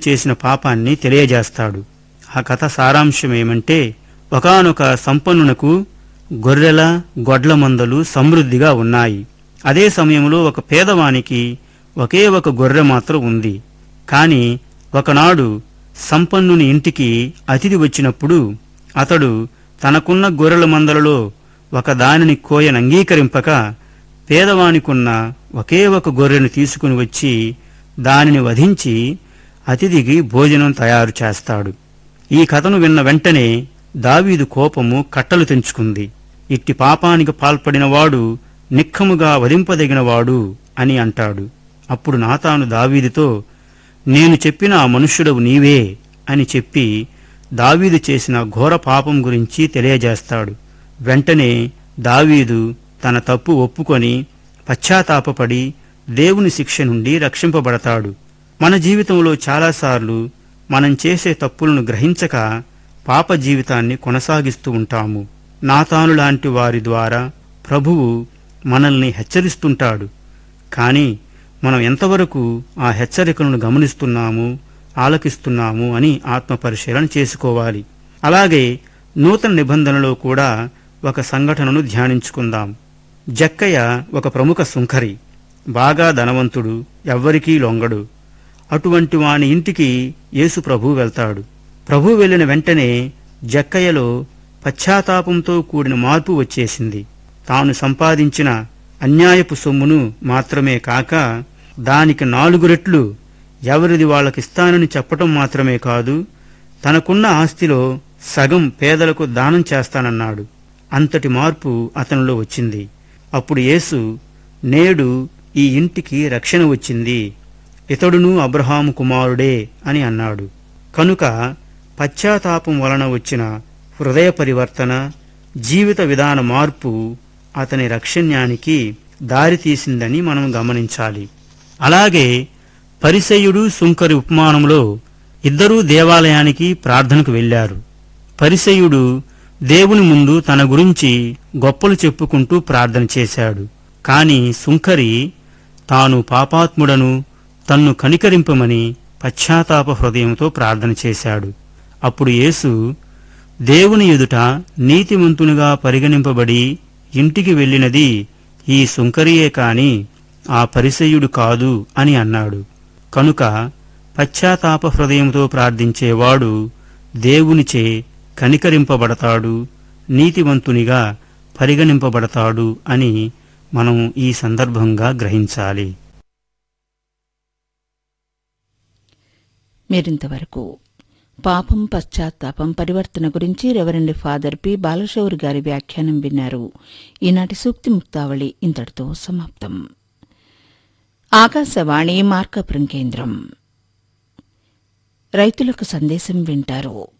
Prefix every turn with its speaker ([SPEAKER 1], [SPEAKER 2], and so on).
[SPEAKER 1] చేసిన పాపాన్ని తెలియజేస్తాడు ఆ కథ సారాంశం ఏమంటే ఒకానొక సంపన్నునకు గొర్రెల గొడ్ల మందలు సమృద్ధిగా ఉన్నాయి అదే సమయంలో ఒక పేదవానికి ఒకే ఒక గొర్రె మాత్రం ఉంది కాని ఒకనాడు సంపన్నుని ఇంటికి అతిథి వచ్చినప్పుడు అతడు తనకున్న గొర్రెల మందలలో ఒక దానిని కోయను అంగీకరింపక పేదవానికున్న ఒకే ఒక గొర్రెను తీసుకుని వచ్చి దానిని వధించి అతిథికి భోజనం తయారు చేస్తాడు ఈ కథను విన్న వెంటనే దావీదు కోపము కట్టలు తెంచుకుంది ఇట్టి పాపానికి పాల్పడినవాడు నిక్కముగా వధింపదగినవాడు అని అంటాడు అప్పుడు నాతాను దావీదుతో నేను చెప్పిన ఆ మనుష్యుడవు నీవే అని చెప్పి దావీదు చేసిన ఘోర పాపం గురించి తెలియజేస్తాడు వెంటనే దావీదు తన తప్పు ఒప్పుకొని పశ్చాత్తాపపడి దేవుని శిక్ష నుండి రక్షింపబడతాడు మన జీవితంలో చాలాసార్లు మనం చేసే తప్పులను గ్రహించక పాప జీవితాన్ని కొనసాగిస్తూ ఉంటాము నాతాను లాంటి వారి ద్వారా ప్రభువు మనల్ని హెచ్చరిస్తుంటాడు కానీ మనం ఎంతవరకు ఆ హెచ్చరికలను గమనిస్తున్నాము ఆలకిస్తున్నాము అని ఆత్మపరిశీలన చేసుకోవాలి అలాగే నూతన నిబంధనలో కూడా ఒక సంఘటనను ధ్యానించుకుందాం జక్కయ్య ఒక ప్రముఖ సుంకరి బాగా ధనవంతుడు ఎవ్వరికీ లొంగడు అటువంటి వాని ఇంటికి యేసు ప్రభు వెళ్తాడు ప్రభు వెళ్ళిన వెంటనే జక్కయ్యలో పశ్చాత్తాపంతో కూడిన మార్పు వచ్చేసింది తాను సంపాదించిన అన్యాయపు సొమ్మును మాత్రమే కాక దానికి నాలుగు రెట్లు ఎవరిది వాళ్ళకిస్తానని చెప్పటం మాత్రమే కాదు తనకున్న ఆస్తిలో సగం పేదలకు దానం చేస్తానన్నాడు అంతటి మార్పు అతనిలో వచ్చింది అప్పుడు యేసు నేడు ఈ ఇంటికి రక్షణ వచ్చింది ఇతడును అబ్రహాము కుమారుడే అని అన్నాడు కనుక పశ్చాత్తాపం వలన వచ్చిన హృదయ పరివర్తన జీవిత విధాన మార్పు అతని రక్షణ్యానికి దారితీసిందని మనం గమనించాలి అలాగే పరిసయుడు సుంకరి ఉపమానంలో ఇద్దరూ దేవాలయానికి ప్రార్థనకు వెళ్లారు పరిసయుడు దేవుని ముందు తన గురించి గొప్పలు చెప్పుకుంటూ ప్రార్థన చేశాడు కాని సుంకరి తాను పాపాత్ముడను తన్ను కనికరింపమని పశ్చాత్తాప హృదయంతో ప్రార్థన చేశాడు అప్పుడు యేసు దేవుని ఎదుట నీతిమంతునిగా పరిగణింపబడి ఇంటికి వెళ్ళినది ఈ సుంకరియే కాని ఆ పరిసయుడు కాదు అని అన్నాడు కనుక పశ్చాత్తాప హృదయంతో ప్రార్థించేవాడు దేవునిచే కనికరింపబడతాడు నీతివంతునిగా పరిగణింపబడతాడు అని మనం ఈ సందర్భంగా గ్రహించాలి
[SPEAKER 2] మీరింతవరకు పాపం పశ్చాత్తాపం పరివర్తన గురించి రెవరెండ్ ఫాదర్ పి బాలశౌరి గారి వ్యాఖ్యానం విన్నారు ఈనాటి సూక్తి ముక్తావళి ఇంతటితో సమాప్తం ఆకాశవాణి మార్కపురం కేంద్రం రైతులకు సందేశం వింటారు